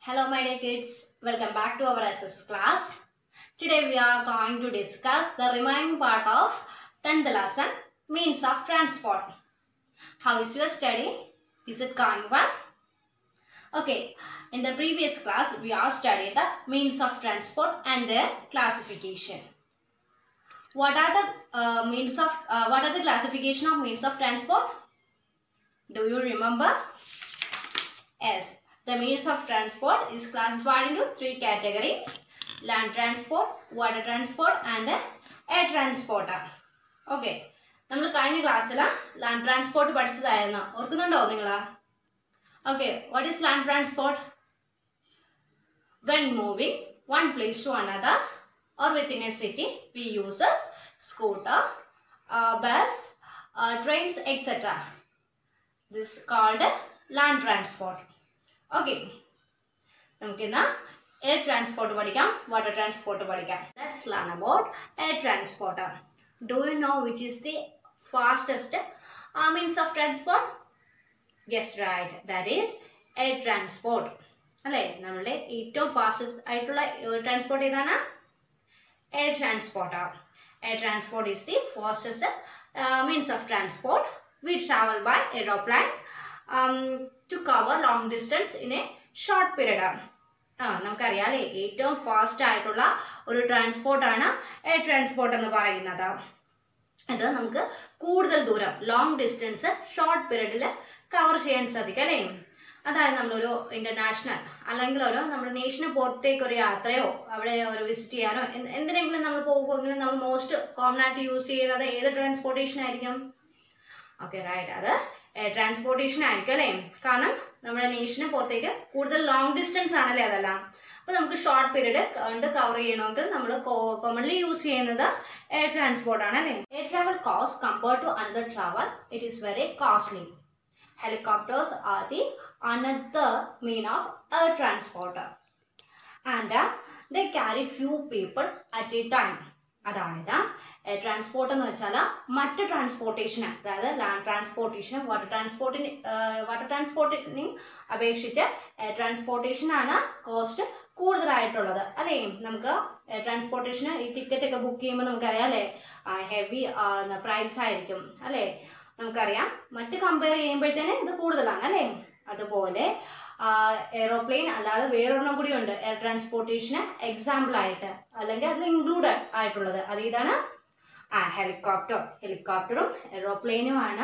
Hello my dear kids, welcome back to our SS class. Today we are going to discuss the remaining part of 10th lesson, means of transport. How is your study? Is it going well? Okay, in the previous class we have studied the means of transport and their classification. What are the uh, means of, uh, what are the classification of means of transport? Do you remember? Yes, the means of transport is classified into three categories land transport, water transport, and air transport. Okay നമ്മൾ കഴിഞ്ഞ ക്ലാസ്സിൽ land transport പഠിച്ചതായിരുന്നു ഓർക്കുന്നുണ്ടോ നിങ്ങൾ okay what is land transport when moving one place to another or within a city we uses scooter uh, bus uh, trains etc this called land transport okay നമുക്കിന്ന് air transport പഠിക്കാം water transport പഠിക്കാം let's learn about air transport do you know which is the fastest means of transport yes right that is air transport അല്ലേ നമ്മളുടെ ഏറ്റവും fastest ആയിട്ടുള്ള transport ഏതാണ് air transport air transport is the fastest means of transport we travel by aeroplane to cover long distance in a short period ആ നമുക്കറിയാം അല്ലേ ഏറ്റവും fast ആയിട്ടുള്ള ഒരു ട്രാൻസ്പോർട്ടാണ് എയർ ട്രാൻസ്പോർട്ട് എന്ന് പറയുന്നത് ഇത് നമുക്ക് കൂടുതൽ ദൂരം ലോങ് ഡിസ്റ്റൻസ് ഷോർട്ട് പീരീഡിൽ കവർ ചെയ്യാൻ സാധിക്കും അല്ലേ അതായത് നമ്മളൊരു ഇന്റർനാഷണൽ അല്ലെങ്കിൽ ഒരു നമ്മുടെ നേഷന് പുറത്തേക്ക് ഒരു യാത്രയോ അവിടെ ഒരു വിസിറ്റ് ചെയ്യാനോ എന്ത് എന്തിനെങ്കിലും നമ്മൾ പോകുമെങ്കിലും നമ്മൾ മോസ്റ്റ് കോമൺ ആയിട്ട് യൂസ് ചെയ്യുന്നത് ഏത് ട്രാൻസ്പോർട്ടേഷൻ ആയിരിക്കും ഓക്കെ റൈറ്റ് അത് ട്രാൻസ്പോർട്ടേഷൻ ആയിരിക്കും അല്ലേ കാരണം നമ്മുടെ നേഷന് പുറത്തേക്ക് കൂടുതൽ ലോങ് ഡിസ്റ്റൻസ് ആണല്ലേ അതെല്ലാം അപ്പോൾ നമുക്ക് ഷോർട്ട് പീരീഡ് കൊണ്ട് കവർ ചെയ്യണമെങ്കിൽ നമ്മൾ കോമൺലി യൂസ് ചെയ്യുന്നത് എയർ ട്രാൻസ്പോർട്ട് ആണ് അല്ലേ air travel cost compare to another travel it is very costly helicopters are the another mean of air transport and uh, they carry few people at a time അതായത് air transport എന്ന് വെച്ചാൽ മറ്റ് ട്രാൻസ്പോർട്ടേഷന് അതായത് land ട്രാൻസ്പോർട്ടേഷനും water ട്രാൻസ്പോർട്ടിന് water ട്രാൻസ്പോർട്ടിനെ അപേക്ഷിച്ച് എയർ ട്രാൻസ്പോർട്ടേഷനാണ് കോസ്റ്റ് കൂടുതലായിട്ടുള്ളത് അല്ലേ നമുക്ക് ട്രാൻസ്പോർട്ടേഷന് ഈ ടിക്കറ്റ് ഒക്കെ ബുക്ക് ചെയ്യുമ്പോൾ നമുക്കറിയാം അല്ലേ ഹെവി പ്രൈസ് ആയിരിക്കും അല്ലേ നമുക്കറിയാം മറ്റ് കമ്പയർ ചെയ്യുമ്പോഴത്തേന് ഇത് കൂടുതലാണ് അല്ലേ അതുപോലെ എയ്റോപ്ലെയിൻ അല്ലാതെ വേറൊരെണ്ണം കൂടി ഉണ്ട് എയർ ട്രാൻസ്പോർട്ടേഷന് എക്സാമ്പിൾ ആയിട്ട് അല്ലെങ്കിൽ അതിൽ ഇൻക്ലൂഡ് ആയിട്ടുള്ളത് അത് ഇതാണ് ആ ഹെലികോപ്റ്റർ ഹെലികോപ്റ്ററും എയ്റോപ്ലെയിനുമാണ്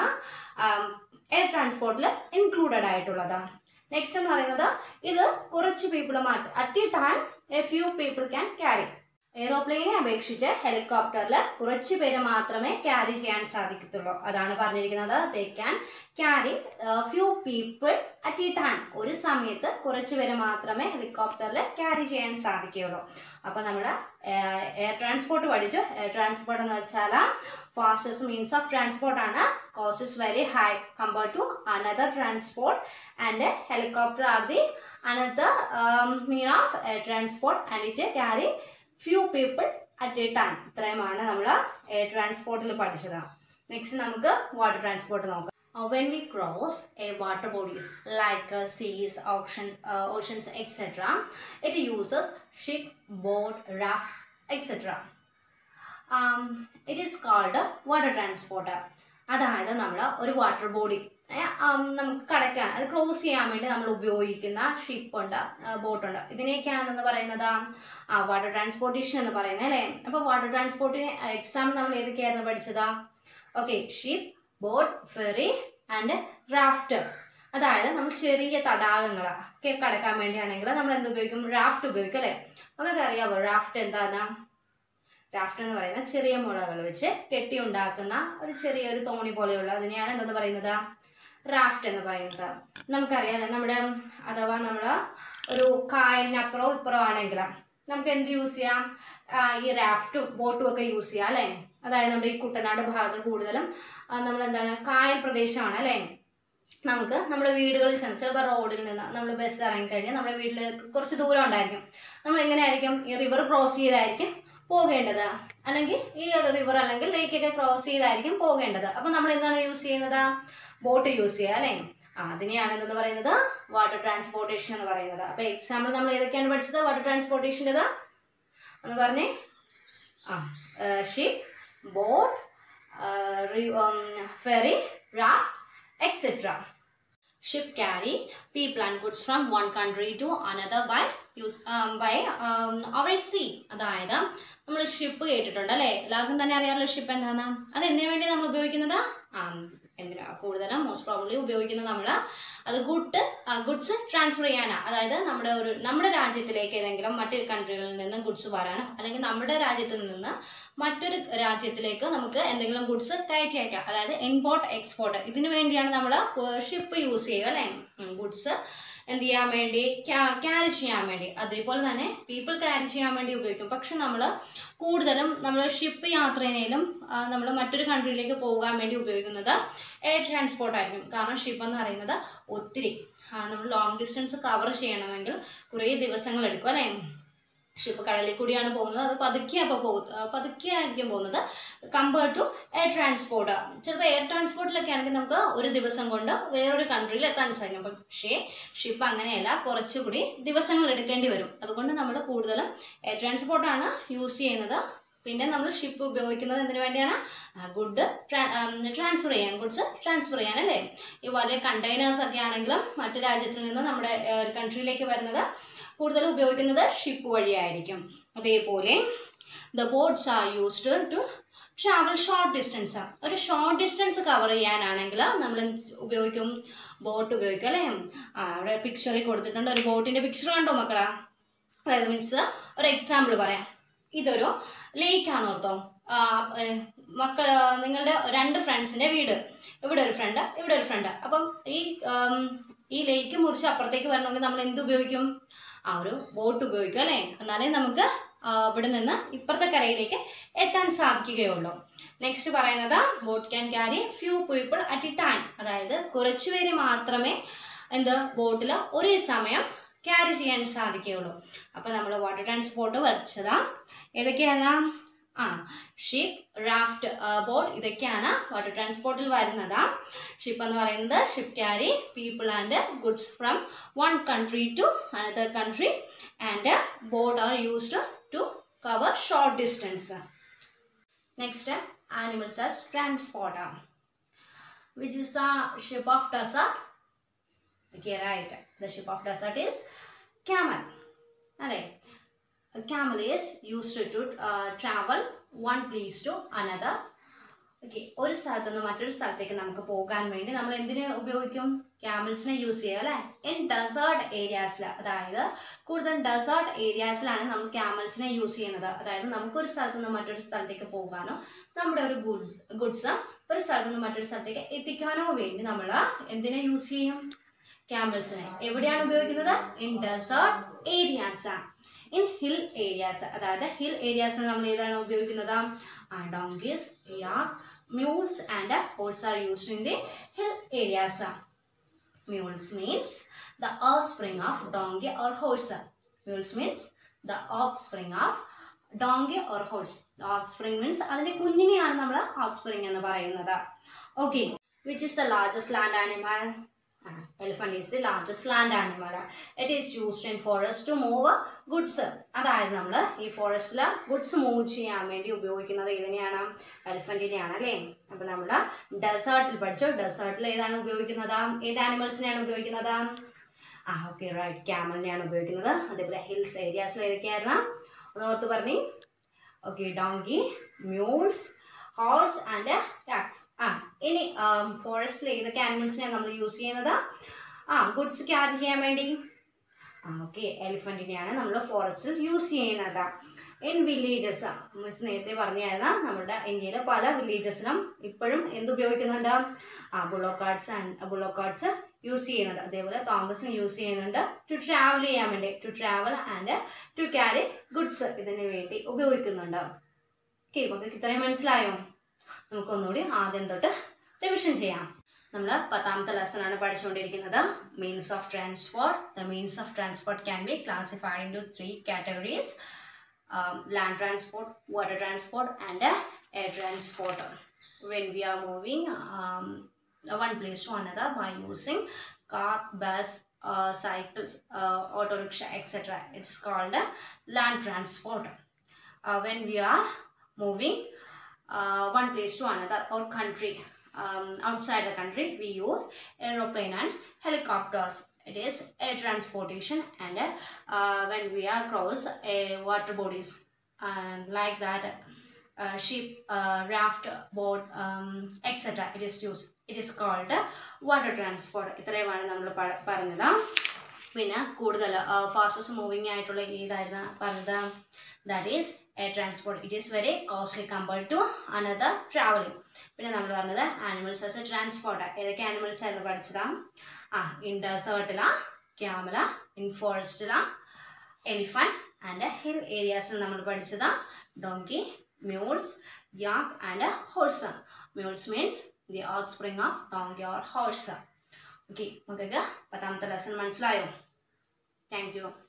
എയർ ട്രാൻസ്പോർട്ടിൽ ഇൻക്ലൂഡഡ് ആയിട്ടുള്ളത് നെക്സ്റ്റ് എന്ന് പറയുന്നത് ഇത് കുറച്ച് പീപ്പിൾ മാറ്റി at a time a few people can carry എയ്റോപ്ലെയിനെ അപേക്ഷിച്ച് ഹെലികോപ്റ്ററിൽ കുറച്ച് പേര് മാത്രമേ ക്യാരി ചെയ്യാൻ സാധിക്കത്തുള്ളൂ അതാണ് പറഞ്ഞിരിക്കുന്നത് they can carry few people at a time ഒരു സമയത്ത് കുറച്ച് പേര് മാത്രമേ ഹെലികോപ്റ്ററിൽ ക്യാരി ചെയ്യാൻ സാധിക്കുകയുള്ളൂ അപ്പോൾ നമ്മൾ എയർ ട്രാൻസ്പോർട്ട് പഠിച്ചു എയർ ട്രാൻസ്പോർട്ട് എന്ന് വെച്ചാൽ ഫാസ്റ്റസ്റ്റ് മീൻസ് ഓഫ് ട്രാൻസ്പോർട്ട് ആണ് cost is very high compare to another transport and helicopter are the another mean of air transport and it carry few people at a time ഇത്രയുമാണ് നമ്മൾ air ട്രാൻസ്പോർട്ടിൽ പഠിച്ചത് next നമുക്ക് water transport നോക്കാം when we cross a water bodies like seas options oceans etcetera it uses ship boat raft etcetera it is called water transport അതായത് നമ്മൾ ഒരു water body നമുക്ക് കടക്കാൻ അത് ക്രോസ് ചെയ്യാൻ വേണ്ടി നമ്മൾ ഉപയോഗിക്കുന്ന ഷിപ്പുണ്ട് ബോട്ടുണ്ട് ഇതിനെയൊക്കെയാണ് എന്ന് പറയുന്നത് ആ വാട്ടർ ട്രാൻസ്പോർട്ടേഷൻ എന്ന് പറയുന്നത് അല്ലേ അപ്പോൾ വാട്ടർ ട്രാൻസ്പോർട്ടിന് എക്സാം നമ്മൾ ഏതൊക്കെയായിരുന്നു പഠിച്ചത് okay ship boat ferry and raft അതായത് നമ്മൾ ചെറിയ തടാകങ്ങൾ ഒക്കെ കടക്കാൻ വേണ്ടിയാണെങ്കിൽ നമ്മൾ എന്ത് ഉപയോഗിക്കും റാഫ്റ്റ് ഉപയോഗിക്കും അല്ലേ നിങ്ങൾക്ക് അറിയാമോ റാഫ്റ്റ് എന്താണ് റാഫ്റ്റ് എന്ന് പറയുന്നത് ചെറിയ മുളകൾ വെച്ച് കെട്ടി ഉണ്ടാക്കുന്ന ഒരു ചെറിയൊരു തോണി പോലെയുള്ള അതിനെയാണ് എന്തെന്ന് പറയുന്നത് റാഫ്റ്റ് എന്ന് പറയുന്നത് നമുക്കറിയാം നമ്മുടെ അഥവാ നമ്മൾ ഒരു കായലിനപ്പുറവും ഇപ്പുറം ആണെങ്കിൽ നമുക്ക് എന്ത് യൂസ് ചെയ്യാം ഈ റാഫ്റ്റും ബോട്ടും ഒക്കെ യൂസ് ചെയ്യാം അല്ലേ അതായത് നമ്മുടെ ഈ കുട്ടനാട് ഭാഗത്ത് കൂടുതലും നമ്മൾ എന്താണ് കായൽ പ്രദേശമാണ് അല്ലേ നമുക്ക് നമ്മുടെ വീടുകളിൽ ചെന്ന് ചിലപ്പോൾ റോഡിൽ നിന്ന് നമ്മൾ ബസ് ഇറങ്ങിക്കഴിഞ്ഞാൽ നമ്മുടെ വീട്ടിൽ കുറച്ച് ദൂരം ഉണ്ടായിരിക്കും നമ്മൾ എങ്ങനെയായിരിക്കും ഈ റിവർ ക്രോസ് ചെയ്തായിരിക്കും പോകേണ്ടത് അല്ലെങ്കിൽ ഈ റിവർ അല്ലെങ്കിൽ ലേക്കൊക്കെ ക്രോസ് ചെയ്തായിരിക്കും പോകേണ്ടത് അപ്പം നമ്മൾ എന്താണ് യൂസ് ചെയ്യുന്നത് ബോട്ട് യൂസ് ചെയ്യുക അല്ലേ ആ, അതിനെയാണ് എന്തെന്ന് പറയുന്നത് വാട്ടർ ട്രാൻസ്പോർട്ടേഷൻ എന്ന് പറയുന്നത് അപ്പോൾ എക്സാമ്പിൾ നമ്മൾ ഏതൊക്കെയാണ് പഠിച്ചത് വാട്ടർ ട്രാൻസ്പോർട്ടേഷൻ്റെത് എന്ന് പറഞ്ഞേ ആ ship boat ferry raft etcetera ship carry people and goods from one country to another by use um, by um, our sea അതായത് നമ്മൾ ഷിപ്പ് കേട്ടിട്ടുണ്ട് അല്ലേ എല്ലാവർക്കും തന്നെ അറിയാമല്ലോ ഷിപ്പ് എന്താണ് അത് എന്തിനു വേണ്ടി നമ്മൾ ഉപയോഗിക്കുന്നത് ആ എന്തിനാ കൂടുതലും മോസ്റ്റ് പ്രോബ്ലി ഉപയോഗിക്കുന്നത് നമ്മൾ അത് ഗുഡ് ഗുഡ്സ് ട്രാൻസ്ഫർ ചെയ്യാനാണ് അതായത് നമ്മുടെ ഒരു നമ്മുടെ രാജ്യത്തിലേക്ക് ഏതെങ്കിലും മറ്റൊരു കൺട്രികളിൽ നിന്ന് ഗുഡ്സ് വരാനോ അല്ലെങ്കിൽ നമ്മുടെ രാജ്യത്തിൽ നിന്ന് മറ്റൊരു രാജ്യത്തിലേക്ക് നമുക്ക് എന്തെങ്കിലും ഗുഡ്സ് കയറ്റി അയക്കാം അതായത് ഇമ്പോർട്ട് എക്സ്പോർട്ട് ഇതിനു വേണ്ടിയാണ് നമ്മൾ ഷിപ്പ് യൂസ് ചെയ്യുക അല്ലേ ഗുഡ്സ് എന്ത് ചെയ്യാൻ വേണ്ടി ക്യാരി ചെയ്യാൻ വേണ്ടി അതേപോലെ തന്നെ പീപ്പിൾ ക്യാരി ചെയ്യാൻ വേണ്ടി ഉപയോഗിക്കും പക്ഷെ നമ്മൾ കൂടുതലും നമ്മൾ ഷിപ്പ് യാത്രയിലും നമ്മൾ മറ്റൊരു കൺട്രിയിലേക്ക് പോകാൻ വേണ്ടി ഉപയോഗിക്കുന്നത് എയർ ട്രാൻസ്പോർട്ട് ആയിരിക്കും കാരണം ഷിപ്പ് എന്ന് പറയുന്നത് ഒത്തിരി നമ്മൾ ലോങ് ഡിസ്റ്റൻസ് കവർ ചെയ്യണമെങ്കിൽ കുറേ ദിവസങ്ങൾ എടുക്കും അല്ലേ ഷിപ്പ് കടലിൽ കൂടിയാണ് പോകുന്നത് അത് പതുക്കെ അപ്പോൾ പോകും പതുക്കെ ആയിരിക്കും പോകുന്നത് കമ്പയർഡ് ടു എയർ ട്രാൻസ്പോർട്ട് ചിലപ്പോൾ എയർ ട്രാൻസ്പോർട്ടിലൊക്കെ ആണെങ്കിൽ നമുക്ക് ഒരു ദിവസം കൊണ്ട് വേറൊരു കൺട്രിയിൽ എത്താൻ സാധിക്കും പക്ഷേ ഷിപ്പ് അങ്ങനെയല്ല കുറച്ചുകൂടി ദിവസങ്ങൾ എടുക്കേണ്ടി വരും അതുകൊണ്ട് നമ്മൾ കൂടുതലും എയർ ട്രാൻസ്പോർട്ടാണ് യൂസ് ചെയ്യുന്നത് പിന്നെ നമ്മൾ ഷിപ്പ് ഉപയോഗിക്കുന്നത് എന്തിനു വേണ്ടിയാണ് ഗുഡ് ട്രാൻസ്ഫർ ചെയ്യാൻ ഗുഡ്സ് ട്രാൻസ്ഫർ ചെയ്യാൻ അല്ലേ ഈ വലിയ കണ്ടെയ്നേഴ്സ് ഒക്കെ ആണെങ്കിലും മറ്റു രാജ്യത്തിൽ നിന്ന് നമ്മുടെ കൺട്രിയിലേക്ക് വരുന്നത് കൂടുതൽ ഉപയോഗിക്കുന്നത് ഷിപ്പ് വഴിയായിരിക്കും അതേപോലെ the boats are used to travel short distance ഒരു ഷോർട്ട് ഡിസ്റ്റൻസ് കവർ ചെയ്യാനാണെങ്കിൽ നമ്മൾ ഉപയോഗിക്കും ബോട്ട് ഉപയോഗിക്കും അല്ലേ ആ അവിടെ പിക്ചറിൽ കൊടുത്തിട്ടുണ്ട് ഒരു ബോട്ടിൻ്റെ പിക്ചർ കണ്ടോ മക്കളാ അതായത് മീൻസ് ഒരു എക്സാമ്പിൾ പറയാം ഇതൊരു ലേക്കാന്ന് ഓർത്തോ ആ, ഏ, മക്കൾ നിങ്ങളുടെ രണ്ട് ഫ്രണ്ട്സിൻ്റെ വീട് ഇവിടെ ഒരു ഫ്രണ്ട് ഇവിടെ ഒരു ഫ്രണ്ട് അപ്പം ഈ ആം, ഈ ലേക്ക് മുറിച്ച് അപ്പുറത്തേക്ക് വരണമെങ്കിൽ നമ്മൾ എന്ത് ഉപയോഗിക്കും ആ ഒരു ബോട്ട് ഉപയോഗിക്കും അല്ലേ എന്നാലേ നമുക്ക് ആ, ഇവിടെ നിന്ന് ഇപ്പുറത്തെ കരയിലേക്ക് എത്താൻ സാധിക്കുകയുള്ളൂ നെക്സ്റ്റ് പറയുന്നത് boat can carry few people at a time അതായത് കുറച്ച് പേര് മാത്രമേ എന്ത് ബോട്ടിൽ ഒരേ സമയം ക്യാരി ചെയ്യാൻ സാധിക്കുകയുള്ളൂ അപ്പോൾ നമ്മൾ വാട്ടർ ട്രാൻസ്പോർട്ട് വരച്ചതാ ഏതൊക്കെയാണ് ആ ഷിപ്പ് റാഫ്റ്റ് ബോട്ട് ഇതൊക്കെയാണ് വാട്ടർ ട്രാൻസ്പോർട്ടിൽ വരുന്നത് ഷിപ്പ് എന്ന് പറയുന്നത് ship carry people and goods from one country to another country and boat are used to cover short distance next animals as transporter which is the ship of desert Okay, right. The ship of desert is camel. അല്ലേ camel is used to uh, travel one place to another. Okay ഒരു സ്ഥലത്ത് നിന്ന് മറ്റൊരു സ്ഥലത്തേക്ക് നമുക്ക് പോകാൻ വേണ്ടി നമ്മൾ എന്തിനെ ഉപയോഗിക്കും ക്യാമൽസിനെ യൂസ് ചെയ്യുക അല്ലേ ഇൻ ഡെസേർട്ട് ഏരിയാസിൽ അതായത് കൂടുതൽ ഡെസേർട്ട് ഏരിയാസിലാണ് നമ്മൾ ക്യാമൽസിനെ യൂസ് ചെയ്യുന്നത് അതായത് നമുക്കൊരു സ്ഥലത്ത് നിന്ന് മറ്റൊരു സ്ഥലത്തേക്ക് പോകാനോ നമ്മുടെ ഒരു ഗുഡ് ഗുഡ്സ് ഒരു സ്ഥലത്ത് നിന്ന് മറ്റൊരു സ്ഥലത്തേക്ക് എത്തിക്കാനോ വേണ്ടി നമ്മൾ എന്തിനെ യൂസ് ചെയ്യും ക്യാമൽസിനെ എവിടെയാണ് ഉപയോഗിക്കുന്നത് in desert areas in hill areas അതായത് ഹിൽ ഏരിയാസിൽ നമ്മൾ ഏതാണ് ഉപയോഗിക്കുന്നത് donkeys yak mules and horses are used in the hill areas mules means the offspring of donkey or horse mules means the offspring of donkey or horse offspring means അതിൻ്റെ കുഞ്ഞിനെയാണ് നമ്മൾ offspring എന്ന് പറയുന്നത് okay which is the largest land animal elephant is the largest land animal it is used in forest to move goods അതായത് നമ്മൾ ഈ ഫോറസ്റ്റിൽ goods move ചെയ്യാൻ വേണ്ടി ഉപയോഗിക്കുന്നത് ഇതിനെയാണ് എലിഫന്റിനെയാണ് അല്ലേ അപ്പോൾ നമ്മൾ ഡെസേർട്ടിൽ പഠിച്ചു ഡെസേർട്ടിൽ ഏതാണ് ഉപയോഗിക്കുന്നത് ഏത് ആനിമൽസിനെയാണ് ഉപയോഗിക്കുന്നത് ആ ഓക്കെ റൈറ്റ് ക്യാമലിനെയാണ് ഉപയോഗിക്കുന്നത് അതേപോലെ ഹിൽസ് ഏരിയാസിൽ ഏതൊക്കെയായിരുന്നു ഒന്ന് ഓർത്ത് പറഞ്ഞു okay donkey mules horse and yaks ആ ഇനി ഫോറസ്റ്റിൽ ഏതൊക്കെ ആനിമൽസിനെയാണ് നമ്മൾ യൂസ് ചെയ്യുന്നത് ആ ഗുഡ്സ് ക്യാരി ചെയ്യാൻ വേണ്ടി ആ ഓക്കെ എലിഫൻറ്റിനെയാണ് നമ്മൾ ഫോറസ്റ്റിൽ യൂസ് ചെയ്യുന്നത് ഇൻ വില്ലേജസ് മിസ് നേരത്തെ പറഞ്ഞായിരുന്നു നമ്മുടെ ഇന്ത്യയിലെ പല വില്ലേജസിലും ഇപ്പോഴും എന്ത് ഉപയോഗിക്കുന്നുണ്ട് ആ bullock carts and bullock carts use ചെയ്യുന്നുണ്ട് അതേപോലെ തോമസിന് യൂസ് ചെയ്യുന്നുണ്ട് ടു ട്രാവൽ ചെയ്യാൻ വേണ്ടി to travel and to carry goods ഇതിന് വേണ്ടി ഉപയോഗിക്കുന്നുണ്ട് ഓക്കെ നമുക്ക് ഇത്രയും മനസ്സിലായോ നമുക്കൊന്നുകൂടി ആദ്യം തൊട്ട് റിവിഷൻ ചെയ്യാം നമ്മൾ പത്താമത്തെ ലെസൺ ആണ് പഠിച്ചുകൊണ്ടിരിക്കുന്നത് means of transport the means of transport can be classified into three categories land transport water transport and air transport when we are moving um, one place to another by using car, bus, uh, cycles, uh, auto rickshaw, etc. It's called uh, land transport. Uh, when we are moving uh, one place to another or country, um, outside the country, we use aeroplane and helicopters. It is air transportation, and uh, when we are cross a water bodies, and like that, uh, ship, uh, raft, boat, um, etc. It is used. It is called water transport ഇത്രയുമാണ് നമ്മൾ പറഞ്ഞത് പിന്നെ കൂടുതൽ fastest moving ആയിട്ടുള്ള ഏതായിരുന്നു പറഞ്ഞത് that is air transport it is very costly compared to another travelling പിന്നെ നമ്മൾ പറഞ്ഞത് ആനിമൽസ് ആസ് എ ട്രാൻസ്പോർട്ട് ഏതൊക്കെ ആനിമൽസ് ആയിരുന്നു പഠിച്ചതാ ആ ഇൻ ഡെസേർട്ടിലാ ക്യാമല ഇൻ ഫോറസ്റ്റിലാ എലിഫന്റ് ആൻഡ് ഹിൽ ഏരിയാസിൽ നമ്മൾ പഠിച്ചത് donkey mules yak and horse mules means the offspring of donkey or horse okay നമുക്ക് പത്താമത്തെ ലെസൺ മനസ്സിലായോ താങ്ക് യു